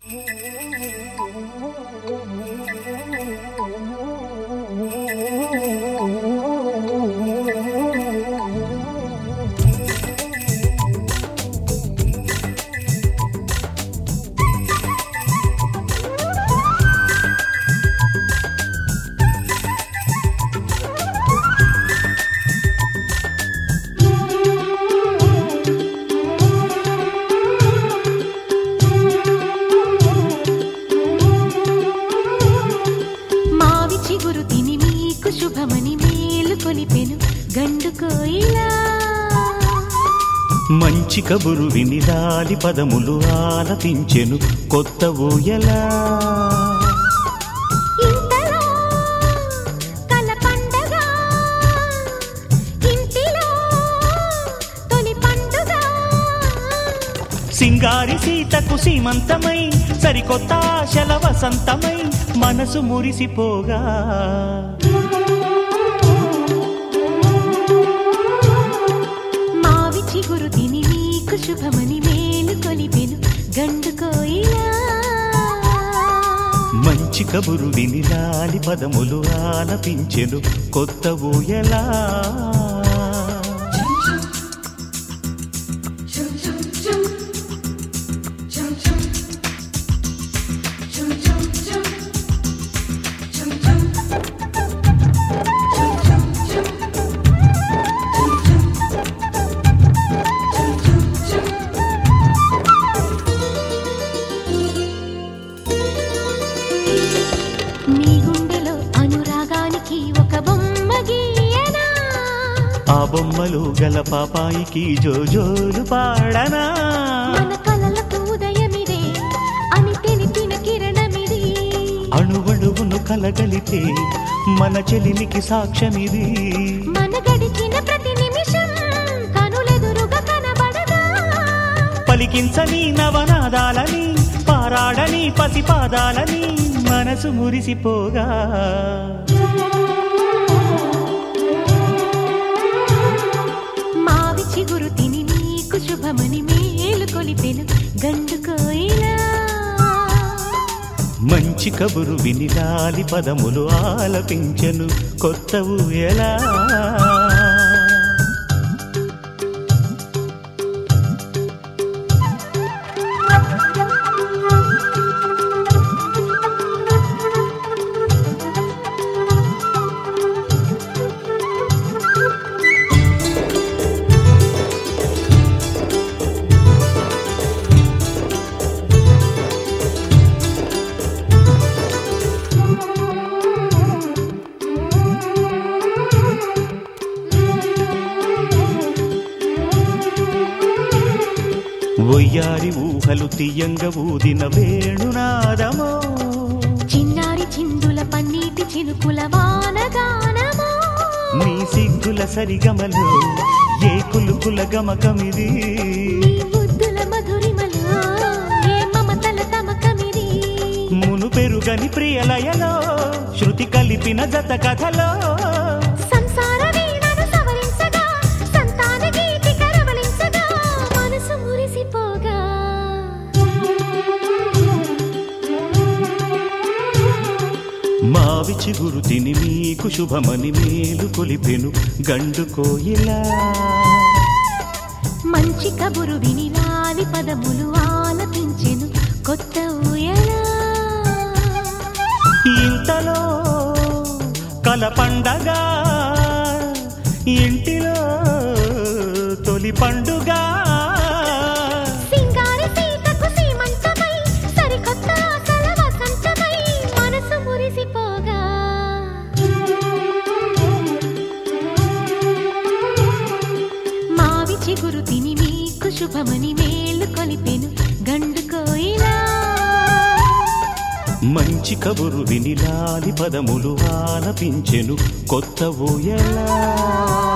మావి చిగురు తిని మీకు శుభమని మేలు కొలిపెను గండు కోయిలా మంచి కబురు విని లాలి పదములు ఆలపించెను కొత్త ఊయలా ఇంతలో కల పండగ ఇంటిలో తొలి పండుగ సింగారి సీతకు సీమంతమై సరికొత్త ఆశల వసంతమై మనసు మురిసిపోగా మావి చిగురు తిని మీకు శుభమని మేలు కొలిపెను గండు కోయిలా మంచి కబురు విని లాలి పదములు ఆలపించెను కొత్త ఊయలా మీ గుండెలో అనురాగానికి ఒక బొమ్మ గీయనా ఆ బొమ్మలు గల పాపాయికి జోజోలు పాడనా మన కలలకు ఉదయమిదే అని తెలిపిన కిరణమిది అణువణువును కలగలితే మన చెలిమికి సాక్ష్యమిది మన గడిచిన ప్రతి నిమిషం కనులెదురుగా కనబడదా పలికించని నవనాదాలని పారాడని పసిపాదాలని మనసు మురిసిపోగా మావి చిగురు తిని నీకు శుభమని మేలు కొలిపెను గండు కోయిలా మంచి కబురు విని లాలి పదములు ఆలపించెను కొత్త ఊయలా ఒయ్యారి ఊహలు తీయంగ ఊదిన వేణునాదమో చిన్నారి చిందుల పన్నీటి చినుకుల వానగానమో నీ సిగ్గుల సరిగమలు ఏ కులుకుల గమకమిది నీ బుద్ధుల మధురిమలో ఏ మమతల తమకమిది మును పెరుగని ప్రియలయలో శృతి కలిపిన జత కథలో సంసార వీణను సవరించగా సంతాన గీతి కరవలించగా మనసు మురిసిపోగా మావి చిగురు తిని మీకు శుభమని మేలు కొలిపెను గండు కోయిలా మంచి కబురు విని లాలి పదములు ఆలపించెను కొత్త ఊయలా ఇంతలో కల పండగ ఇంటిలో తొలి పండుగ సింగార సీతకు సీమంతమై సరికొత్త ఆశల వసంతమై మనసు మురిసిపోగా మావి చిగురు తిని మీకు శుభమని మేలు కొలిపెను గండు కోయిలా మంచి కబురు విని లాలి పదములు ఆలపించెను కొత్త ఊయలా